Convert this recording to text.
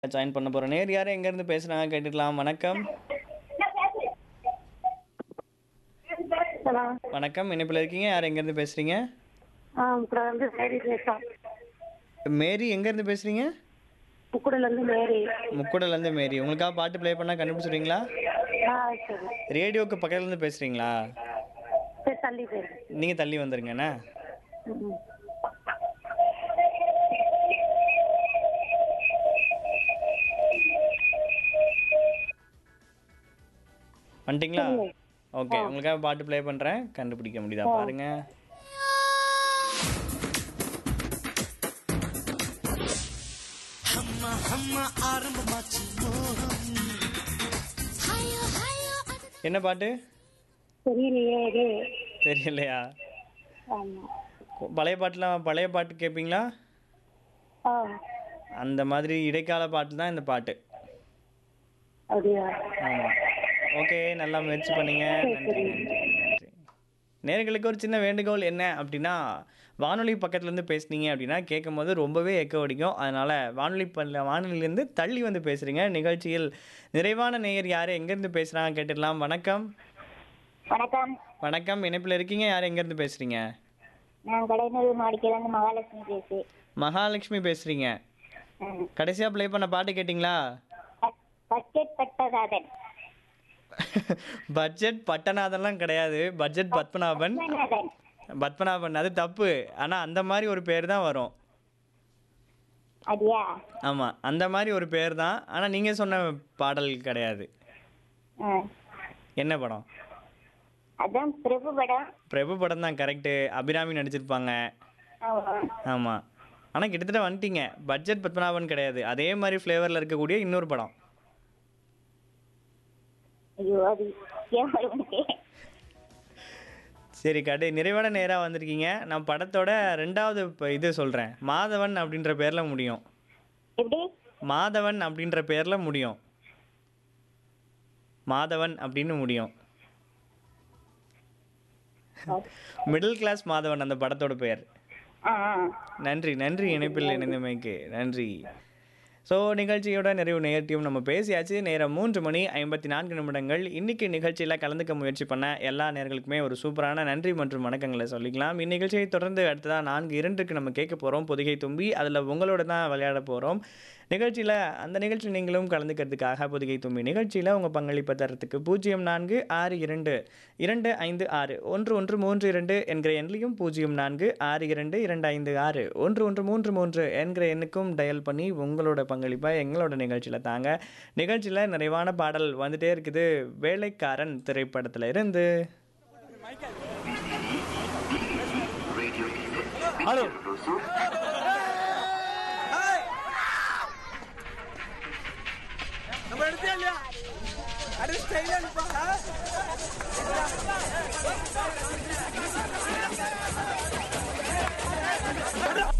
Join பண்ண போறோம். நேர் யாரு எங்கேருந்து பேசுறாங்க கேட்டுக்கலாம். வணக்கம். ஹலோ வணக்கம். இணைப்பில இருக்கீங்க. யார் எங்கேருந்து பேசுறீங்க? ஆ அப்புறம் வந்து மேரி பேசுகிறோம் மேரி எங்கேருந்து பேசுறீங்க? புக்குடிலேருந்து மேரி முக்குடலேருந்து மேரி. உங்களுக்காக பாட்டு ப்ளே பண்ணா கண்டுபிடிச்சிடுவீங்களா? ஆ சரி ரேடியோக்கு பக்கத்துல இருந்து பேசுறீங்களா? சரி தள்ளி போயிரு நீங்க தள்ளி வந்துருங்க என்ன? ம் வந்துட்டீங்களா? சொல்லுங்க. ஓகே. ஆ. உங்களுக்காக பாட்டு ப்ளே பண்றேன். கண்டுபிடிக்க முடியுதா ஆ. பாருங்க. என்ன பாட்டு? தெரியலையே இது தெரியலையா? ஆமாம் பழைய பாட்டுலாம் பழைய பாட்டு கேட்பீங்களா? ஆ அந்த மாதிரி இடைக்கால பாட்டு தான் இந்த பாட்டு. அப்படியா ஆமா. ஓகே. நல்லா முயற்சி பண்ணீங்க. நன்றி, நன்றி, நன்றி. நேயர்களுக்கு ஒரு சின்ன வேண்டுகோள் என்ன அப்படின்னா, வானொலி பக்கத்துலேருந்து பேசுனீங்க அப்படின்னா, கேட்கும்போது ரொம்பவே எக்கோ அடிக்கும். அதனால வானொலி பண்ல வானொலியிலேருந்து தள்ளி வந்து பேசுறீங்க. நிகழ்ச்சியில் நிறைவான நேயர் யாரு எங்கேருந்து பேசுறாங்க கேட்டுடலாம். வணக்கம். வணக்கம் வணக்கம். இணைப்பில் இருக்கீங்க. யார் எங்கேருந்து பேசுறீங்க? நான் கடைநூறு மாடிக்கையிலேருந்து மகாலட்சுமி பேசி மகாலட்சுமி பேசுறீங்க. கடைசியா ப்ளே பண்ண பாட்டு கேட்டிங்களா? பட்ஜெட் பட்டதாதன் பட்ஜெட் பட்டநாதன்லாம் கிடையாது. பட்ஜெட் பத்மநாபன். பத்மநாதன். பத்மநாபன் அது தப்பு. ஆனா அந்த மாதிரி ஒரு பேர் தான் வரும். அப்படியா ஆமா. அந்த மாதிரி ஒரு பேர் தான். ஆனா நீங்க சொன்ன பாடல் கிடையாது. ஆ. என்ன படம்? அதான் பிரபு படம் பிரபு படம் தான் கரெக்ட். அபிராமி நடிச்சிருப்பாங்க. ஆமா. ஆமா. ஆனா கிட்டத்தட்ட வந்துட்டீங்க. பட்ஜெட் பத்மநாபன் கிடையாது. அதே மாதிரி ஃப்ளேவர்ல இருக்கக்கூடிய இன்னொரு படம். ஐயோ அது ஏன் வரும் உனக்கு சரி கடை நிறைவான நேரா வந்திருக்கீங்க. நான் படத்தோட ரெண்டாவது ப- இது சொல்றேன். மாதவன் அப்படின்ற பேர்ல முடியும். எப்படி மாதவன் அப்படின்ற பேர்ல முடியும். மாதவன் அப்படின்னு முடியும். மிடில் கிளாஸ் மாதவன் அந்த படத்தோட பெயர். ஆ ஆ. நன்றி நன்றி இணைப்பில் இணைந்தமைக்கு நன்றி ஸோ நிகழ்ச்சியோட நிறைவு நேரத்தையும் நம்ம பேசியாச்சு நேரம் மூன்று மணி ஐம்பத்தி நான்கு நிமிடங்கள் இன்னைக்கு நிகழ்ச்சியில் கலந்துக்க முயற்சி பண்ண எல்லா நேர்களுக்குமே ஒரு சூப்பரான நன்றி மற்றும் வணக்கங்களை சொல்லிக்கலாம் இந்நிகழ்ச்சியை தொடர்ந்து அடுத்ததாக நான்கு இரண்டுக்கு நம்ம கேட்க போகிறோம் பொதிகை தும்பி அதில் உங்களோட தான் விளையாட போகிறோம் நிகழ்ச்சியில் அந்த நிகழ்ச்சி நீங்களும் கலந்துக்கிறதுக்காக பொதிகை தும்பி நிகழ்ச்சியில் உங்கள் பங்களிப்பை தரத்துக்கு பூஜ்ஜியம் நான்கு ஆறு இரண்டு இரண்டு ஐந்து ஆறு ஒன்று ஒன்று மூன்று இரண்டு என்கிற எண்ணிலையும் பூஜ்ஜியம் நான்கு ஆறு இரண்டு இரண்டு ஐந்து ஆறு ஒன்று ஒன்று மூன்று மூன்று என்கிற எண்ணுக்கும் டயல் பண்ணி உங்களோட பங்களிப்பை எங்களோட நிகழ்ச்சியில் தாங்க நிகழ்ச்சியில் நிறைவான பாடல் வந்துட்டே இருக்குது வேலைக்காரன் திரைப்படத்தில் இருந்து ஹலோ நம்ம எடுத்தே இல்லையா அடி ஸ்டைலா